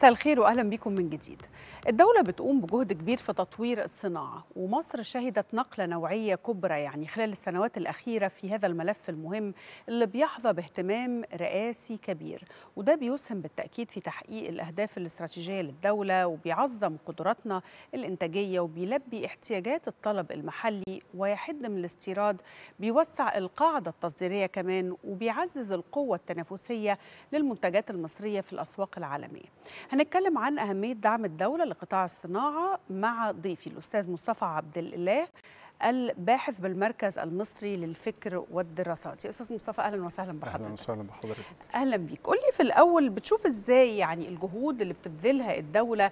مساء الخير واهلا بكم من جديد. الدولة بتقوم بجهد كبير في تطوير الصناعة ومصر شهدت نقلة نوعية كبرى يعني خلال السنوات الأخيرة في هذا الملف المهم اللي بيحظى باهتمام رئاسي كبير وده بيسهم بالتأكيد في تحقيق الأهداف الاستراتيجية للدولة وبيعظم قدراتنا الإنتاجية وبيلبي احتياجات الطلب المحلي ويحد من الاستيراد بيوسع القاعدة التصديرية كمان وبيعزز القوة التنافسية للمنتجات المصرية في الأسواق العالمية هنتكلم عن أهمية دعم الدولة لقطاع الصناعة مع ضيفي الأستاذ مصطفى عبد الإله الباحث بالمركز المصري للفكر والدراسات يا أستاذ مصطفى أهلا وسهلا بحضرتك اهلا وسهلا بحضرتك أهلا بيك قول لي في الأول بتشوف إزاي يعني الجهود اللي بتبذلها الدولة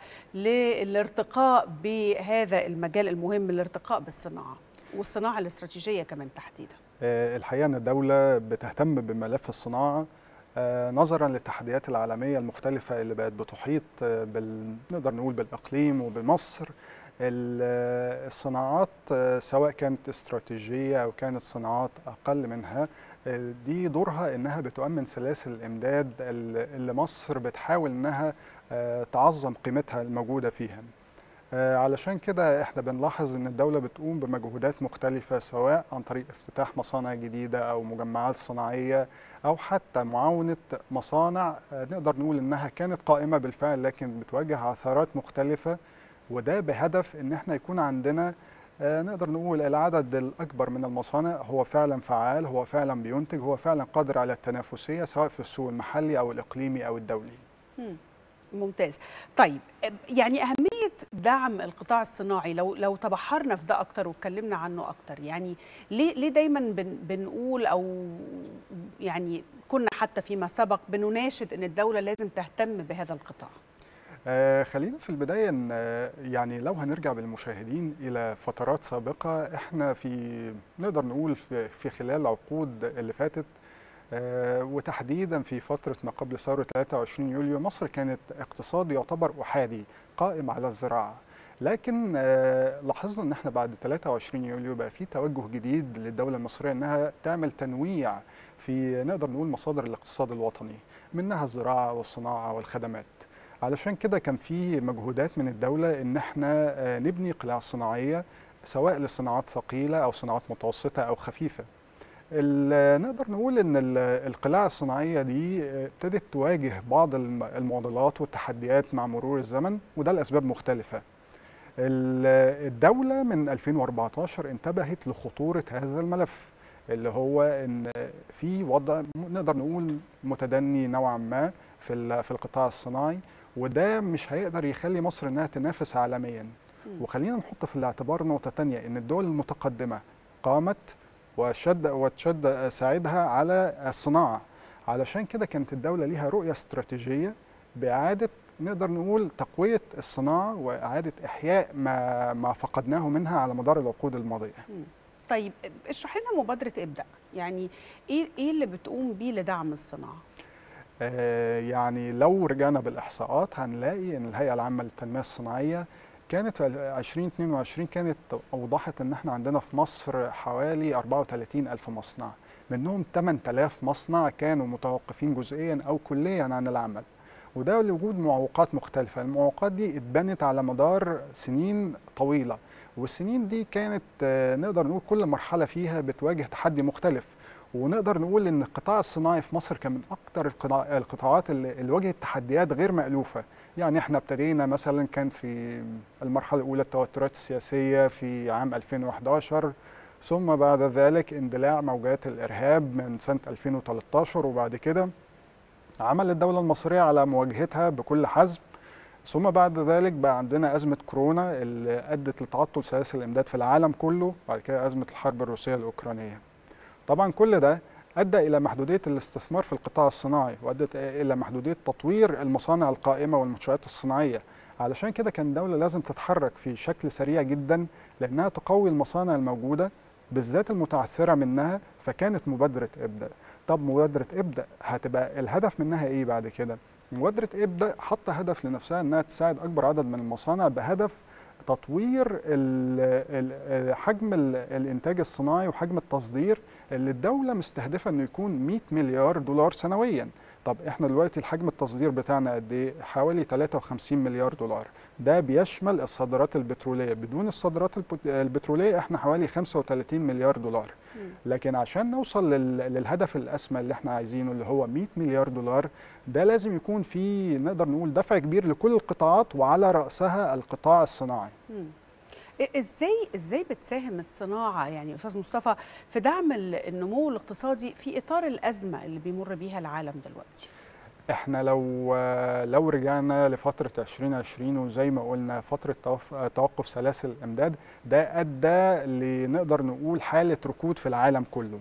للارتقاء بهذا المجال المهم الارتقاء بالصناعة والصناعة الاستراتيجية كمان تحديدا آه، الحقيقه ان الدوله بتهتم بملف الصناعه آه، نظرا للتحديات العالميه المختلفه اللي بقت بتحيط آه، بال... نقدر نقول بالاقليم وبمصر ال- آه، الصناعات آه، سواء كانت استراتيجيه او كانت صناعات اقل منها آه، دي دورها انها بتؤمن سلاسل الامداد ال- اللي مصر بتحاول انها آه، تعظم قيمتها الموجوده فيها آه، علشان كده احنا بنلاحظ ان الدولة بتقوم بمجهودات مختلفة سواء عن طريق افتتاح مصانع جديدة او مجمعات صناعية او حتى معاونة مصانع آه، نقدر نقول انها كانت قائمة بالفعل لكن بتواجه عثرات مختلفة وده بهدف ان احنا يكون عندنا آه، نقدر نقول العدد الاكبر من المصانع هو فعلا فعال هو فعلا بينتج هو فعلا قادر على التنافسية سواء في السوق المحلي او الاقليمي او الدولي مم. ممتاز طيب يعني أهمية دعم القطاع الصناعي لو لو تبحرنا في ده أكتر واتكلمنا عنه أكتر يعني ليه ليه دايما بن بنقول أو يعني كنا حتى فيما سبق بنناشد أن الدولة لازم تهتم بهذا القطاع آه خلينا في البداية إن آه، يعني لو هنرجع بالمشاهدين إلى فترات سابقة إحنا في نقدر نقول في, في خلال العقود اللي فاتت آه وتحديدا في فترة ما قبل ثورة 23 يوليو مصر كانت اقتصاد يعتبر أحادي قائم على الزراعة لكن آه لاحظنا ان احنا بعد 23 يوليو بقى في توجه جديد للدوله المصريه انها تعمل تنويع في نقدر نقول مصادر الاقتصاد الوطني منها الزراعه والصناعه والخدمات علشان كده كان في مجهودات من الدولة إن احنا آه، نبني قلاع صناعية سواء لصناعات ثقيلة أو صناعات متوسطة أو خفيفة. ال- نقدر نقول إن ال- القلاع الصناعية دي آه، ابتدت تواجه بعض الم- المعضلات والتحديات مع مرور الزمن وده لأسباب مختلفة. ال- الدولة من 2014 انتبهت لخطورة هذا الملف اللي هو إن في وضع نقدر نقول متدني نوعا ما في ال- في القطاع الصناعي وده مش هيقدر يخلي مصر انها تنافس عالميا مم. وخلينا نحط في الاعتبار نقطة تانية ان الدول المتقدمة قامت وشد وتشد ساعدها على الصناعة علشان كده كانت الدولة ليها رؤية استراتيجية بإعادة نقدر نقول تقوية الصناعة وإعادة إحياء ما ما فقدناه منها على مدار العقود الماضية طيب اشرح لنا مبادرة ابدأ يعني إيه إيه اللي بتقوم بيه لدعم الصناعة آه، يعني لو رجعنا بالإحصاءات هنلاقي إن الهيئة العامة للتنمية الصناعية كانت في 2022 كانت أوضحت إن إحنا عندنا في مصر حوالي 34 ألف مصنع منهم 8000 مصنع كانوا متوقفين جزئيا أو كليا عن العمل وده لوجود معوقات مختلفة المعوقات دي اتبنت على مدار سنين طويلة والسنين دي كانت آه، نقدر نقول كل مرحلة فيها بتواجه تحدي مختلف ونقدر نقول ان القطاع الصناعي في مصر كان من اكثر القطاع- القطاعات اللي اللي واجهت تحديات غير مألوفة يعني احنا ابتدينا مثلا كان في المرحلة الأولى التوترات السياسية في عام 2011 ثم بعد ذلك اندلاع موجات الإرهاب من سنة 2013 وبعد كده عمل الدولة المصرية على مواجهتها بكل حزم ثم بعد ذلك بقى عندنا أزمة كورونا اللي أدت لتعطل سلاسل الإمداد في العالم كله بعد كده أزمة الحرب الروسية الأوكرانية طبعا كل ده ادى الى محدوديه الاستثمار في القطاع الصناعي وادت الى محدوديه تطوير المصانع القائمه والمنشات الصناعيه علشان كده كان الدوله لازم تتحرك في شكل سريع جدا لانها تقوي المصانع الموجوده بالذات المتعثره منها فكانت مبادره ابدا طب مبادره ابدا هتبقى الهدف منها ايه بعد كده مبادره ابدا حاطه هدف لنفسها انها تساعد اكبر عدد من المصانع بهدف تطوير ال- ال- حجم ال- الانتاج الصناعي وحجم التصدير اللي الدوله مستهدفه انه يكون 100 مليار دولار سنويا طب احنا دلوقتي الحجم التصدير بتاعنا قد ايه حوالي 53 مليار دولار ده بيشمل الصادرات البتروليه بدون الصادرات البت- البتروليه احنا حوالي 35 مليار دولار لكن عشان نوصل لل- للهدف الاسمى اللي احنا عايزينه اللي هو 100 مليار دولار ده لازم يكون في نقدر نقول دفع كبير لكل القطاعات وعلى راسها القطاع الصناعي مم. إيه- ازاي ازاي بتساهم الصناعه يعني استاذ مصطفى في دعم ال- النمو الاقتصادي في اطار الازمه اللي بيمر بيها العالم دلوقتي احنا لو لو رجعنا لفترة 2020 وزي ما قلنا فترة توف- توقف سلاسل الإمداد ده أدى لنقدر نقول حالة ركود في العالم كله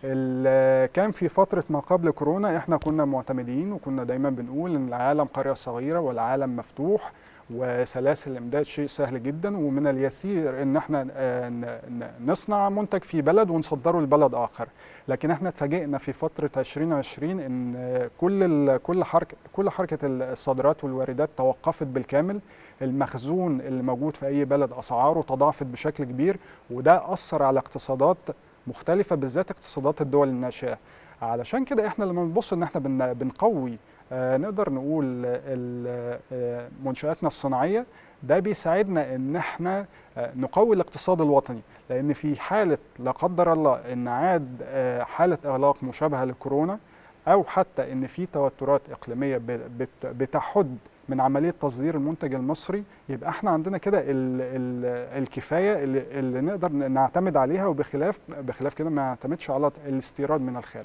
ال- كان في فترة ما قبل كورونا احنا كنا معتمدين وكنا دايما بنقول ان العالم قرية صغيرة والعالم مفتوح وسلاسل الامداد شيء سهل جدا ومن اليسير ان احنا آه، ن- ن- نصنع منتج في بلد ونصدره لبلد اخر لكن احنا اتفاجئنا في فتره 2020 ان آه، كل ال- كل حركه كل حركه الصادرات والواردات توقفت بالكامل المخزون اللي موجود في اي بلد اسعاره تضاعفت بشكل كبير وده اثر على اقتصادات مختلفه بالذات اقتصادات الدول الناشئه علشان كده احنا لما بنبص ان احنا بن- بنقوي آه، نقدر نقول ال- آه، منشاتنا الصناعيه ده بيساعدنا ان احنا آه، نقوي الاقتصاد الوطني لان في حاله لا قدر الله ان عاد آه، حاله اغلاق مشابهه لكورونا او حتى ان في توترات اقليميه ب- بت- بتحد من عمليه تصدير المنتج المصري يبقى احنا عندنا كده ال- ال- الكفايه اللي, اللي نقدر نعتمد عليها وبخلاف بخلاف كده ما نعتمدش على الاستيراد من الخارج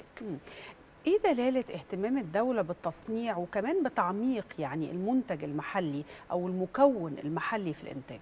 ايه دلاله اهتمام الدوله بالتصنيع وكمان بتعميق يعني المنتج المحلي او المكون المحلي في الانتاج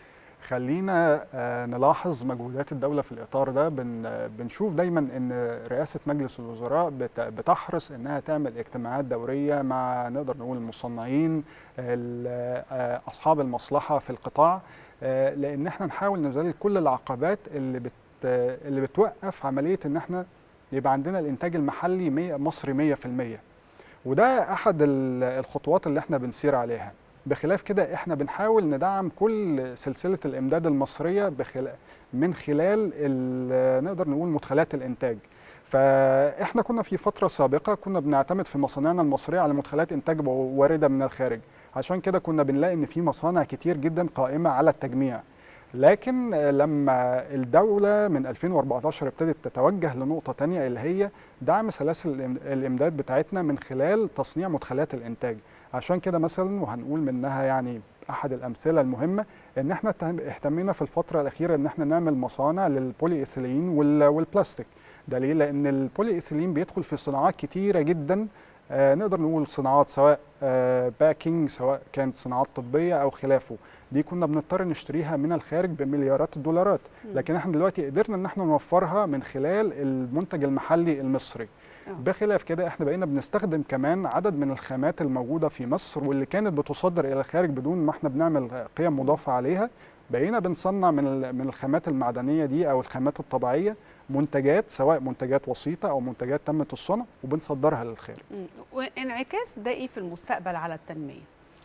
خلينا آه، نلاحظ مجهودات الدولة في الإطار ده بن آه، بنشوف دايما إن رئاسة مجلس الوزراء بت- بتحرص إنها تعمل اجتماعات دورية مع نقدر نقول المصنعين ال- آه، أصحاب المصلحة في القطاع آه، لأن احنا نحاول نزال كل العقبات اللي بت آه، اللي بتوقف عملية إن احنا يبقى عندنا الإنتاج المحلي 100 مصري 100% وده أحد ال- الخطوات اللي احنا بنسير عليها بخلاف كده احنا بنحاول ندعم كل سلسله الامداد المصريه بخل... من خلال ال- نقدر نقول مدخلات الانتاج فاحنا كنا في فتره سابقه كنا بنعتمد في مصانعنا المصريه على مدخلات انتاج وارده من الخارج عشان كده كنا بنلاقي ان في مصانع كتير جدا قائمه على التجميع لكن لما الدولة من 2014 ابتدت تتوجه لنقطة تانية اللي هي دعم سلاسل الإم- الإمداد بتاعتنا من خلال تصنيع مدخلات الإنتاج عشان كده مثلا وهنقول منها يعني أحد الأمثلة المهمة إن احنا اهتم- اهتمينا في الفترة الأخيرة إن احنا نعمل مصانع للبولي إيثيلين وال- والبلاستيك ده ليه؟ لأن البولي إيثيلين بيدخل في صناعات كتيرة جدا آه نقدر نقول صناعات سواء آه باكينج سواء كانت صناعات طبية أو خلافه دي كنا بنضطر نشتريها من الخارج بمليارات الدولارات لكن احنا دلوقتي قدرنا ان احنا نوفرها من خلال المنتج المحلي المصري آه. بخلاف كده احنا بقينا بنستخدم كمان عدد من الخامات الموجوده في مصر واللي كانت بتصدر الى الخارج بدون ما احنا بنعمل قيم مضافه عليها بقينا بنصنع من ال- من الخامات المعدنيه دي او الخامات الطبيعيه منتجات سواء منتجات وسيطه او منتجات تمت الصنع وبنصدرها للخارج مم. وانعكاس ده ايه في المستقبل على التنميه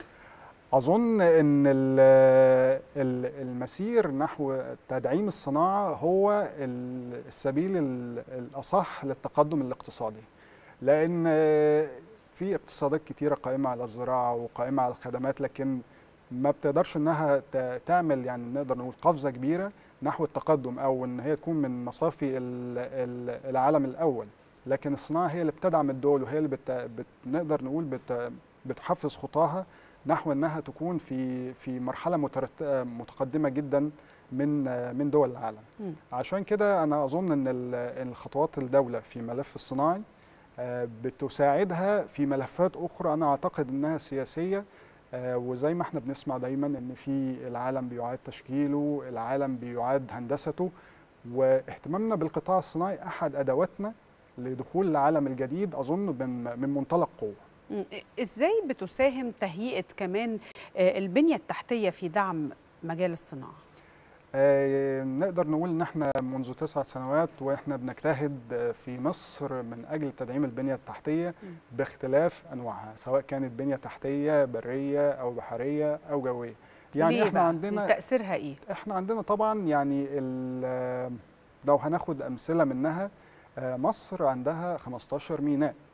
أظن أن ال- ال- المسير نحو تدعيم الصناعة هو ال- السبيل ال- الأصح للتقدم الاقتصادي لأن في اقتصادات كتيرة قائمة على الزراعة وقائمة على الخدمات لكن ما بتقدرش انها ت- تعمل يعني نقدر نقول قفزه كبيره نحو التقدم او ان هي تكون من مصافي ال- ال- العالم الاول لكن الصناعه هي اللي بتدعم الدول وهي اللي بت... بت... نقدر نقول بت... بتحفز خطاها نحو انها تكون في في مرحله مترت... متقدمه جدا من من دول العالم مم. عشان كده انا اظن ان ال- إن الخطوات الدوله في ملف الصناعي آه، بتساعدها في ملفات اخرى انا اعتقد انها سياسيه آه، وزي ما احنا بنسمع دايما ان في العالم بيعاد تشكيله العالم بيعاد هندسته واهتمامنا بالقطاع الصناعي احد ادواتنا لدخول العالم الجديد اظن من من منطلق قوه مم. ازاي بتساهم تهيئه كمان آه، البنيه التحتيه في دعم مجال الصناعه آه، نقدر نقول ان احنا منذ تسعة سنوات واحنا بنجتهد آه، في مصر من اجل تدعيم البنيه التحتيه باختلاف انواعها سواء كانت بنيه تحتيه بريه او بحريه او جويه يعني ليه احنا بقى؟ عندنا تاثيرها ايه احنا عندنا طبعا يعني ال- لو هناخد امثله منها آه، مصر عندها 15 ميناء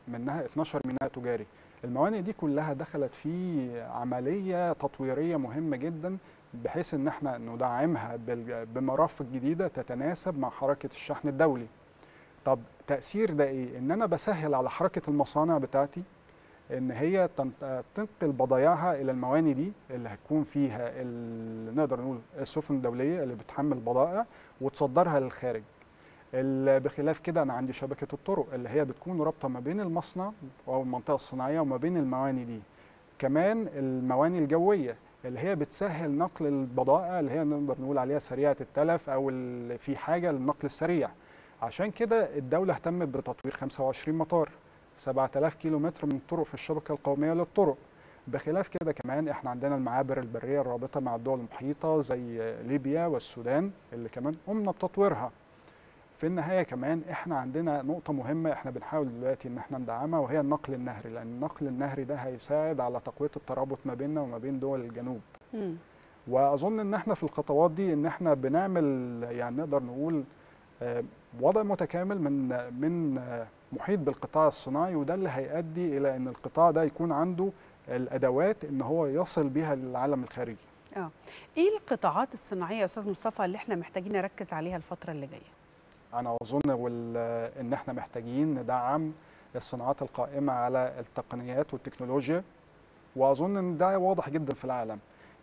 منها 12 ميناء تجاري الموانئ دي كلها دخلت في عمليه تطويريه مهمه جدا بحيث ان احنا ندعمها بال- بمرافق جديده تتناسب مع حركه الشحن الدولي طب تاثير ده ايه ان انا بسهل على حركه المصانع بتاعتي ان هي تن- تنقل بضايعها الى المواني دي اللي هتكون فيها ال- نقدر نقول السفن الدوليه اللي بتحمل بضائع وتصدرها للخارج ال- بخلاف كده انا عندي شبكه الطرق اللي هي بتكون رابطه ما بين المصنع او المنطقه الصناعيه وما بين المواني دي كمان المواني الجويه اللي هي بتسهل نقل البضائع اللي هي نقدر نقول عليها سريعه التلف او اللي في حاجه للنقل السريع عشان كده الدوله اهتمت بتطوير 25 مطار 7000 كيلو متر من الطرق في الشبكه القوميه للطرق بخلاف كده كمان احنا عندنا المعابر البريه الرابطه مع الدول المحيطه زي ليبيا والسودان اللي كمان قمنا بتطويرها في النهايه كمان احنا عندنا نقطه مهمه احنا بنحاول دلوقتي ان احنا ندعمها وهي النقل النهري لان النقل النهري ده هيساعد على تقويه الترابط ما بيننا وما بين دول الجنوب مم. واظن ان احنا في الخطوات دي ان احنا بنعمل يعني نقدر نقول آه، وضع متكامل من من آه، محيط بالقطاع الصناعي وده اللي هيؤدي الى ان القطاع ده يكون عنده الادوات ان هو يصل بيها للعالم الخارجي اه ايه القطاعات الصناعيه يا استاذ مصطفى اللي احنا محتاجين نركز عليها الفتره اللي جايه انا اظن وال- ان احنا محتاجين ندعم الصناعات القائمه على التقنيات والتكنولوجيا واظن ان ده واضح جدا في العالم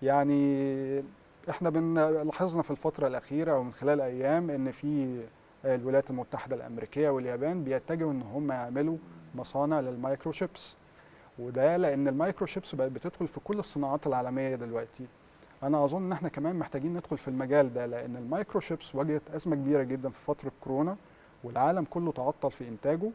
يعني احنا بنلاحظنا في الفتره الاخيره ومن خلال ايام ان في الولايات المتحده الامريكيه واليابان بيتجهوا ان هم يعملوا مصانع للمايكرو شيبس وده لان المايكرو شيبس بقت بتدخل في كل الصناعات العالميه دلوقتي انا اظن ان احنا كمان محتاجين ندخل في المجال ده لان المايكرو شيبس واجهت ازمه كبيره جدا في فتره كورونا والعالم كله تعطل في انتاجه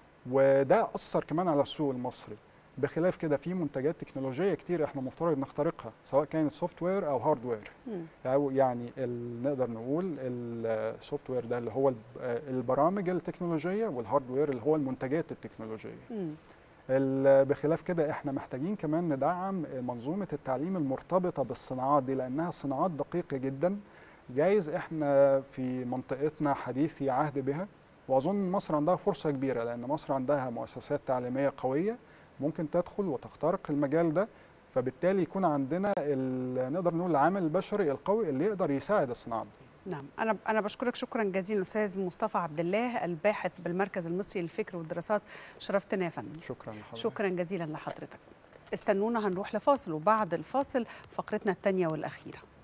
وده اثر كمان على السوق المصري بخلاف كده في منتجات تكنولوجيه كتير احنا مفترض نخترقها سواء كانت سوفت وير او هاردوير مم. او يعني ال- نقدر نقول السوفت وير ده اللي هو الب- البرامج التكنولوجيه والهاردوير اللي هو المنتجات التكنولوجيه مم. ال- بخلاف كده احنا محتاجين كمان ندعم منظومه التعليم المرتبطه بالصناعات دي لانها صناعات دقيقه جدا جايز احنا في منطقتنا حديثي عهد بها واظن مصر عندها فرصه كبيره لان مصر عندها مؤسسات تعليميه قويه ممكن تدخل وتخترق المجال ده فبالتالي يكون عندنا ال- نقدر نقول العامل البشري القوي اللي يقدر يساعد الصناعات دي نعم انا انا بشكرك شكرا جزيلا استاذ مصطفى عبد الله الباحث بالمركز المصري للفكر والدراسات شرفتنا يا فندم شكرا لحضرتك شكرا جزيلا لحضرتك استنونا هنروح لفاصل وبعد الفاصل فقرتنا الثانيه والاخيره